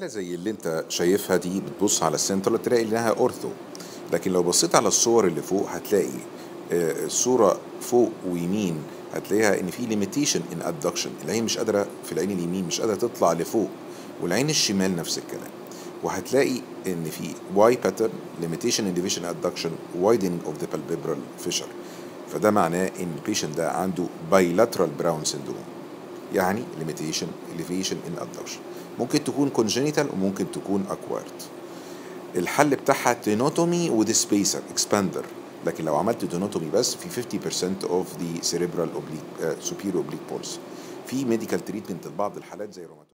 حالة زي اللي انت شايفها دي بتبص على السنترال تلاقي انها اورثو لكن لو بصيت على الصور اللي فوق هتلاقي آه، الصورة فوق ويمين هتلاقيها ان في ليميتيشن ان ادكشن العين مش قادرة في العين اليمين مش قادرة تطلع لفوق والعين الشمال نفس الكلام وهتلاقي ان في واي باترن ليميتيشن ان ديفيشن ادكشن وايدنج اوف ذا بالبيبرال فيشر فده معناه ان البيشنت ده عنده بايلاترال براون سيندروم يعني limitation elevation in adduction ممكن تكون congenital وممكن تكون acquired الحل بتاعها تينوتومي وذ سبيسر اكسباندر لكن لو عملت تينوتومي بس في 50% of the cerebral oblique uh, superior oblique pulse في ميديكال تريتمنت لبعض الحالات زي روماتويد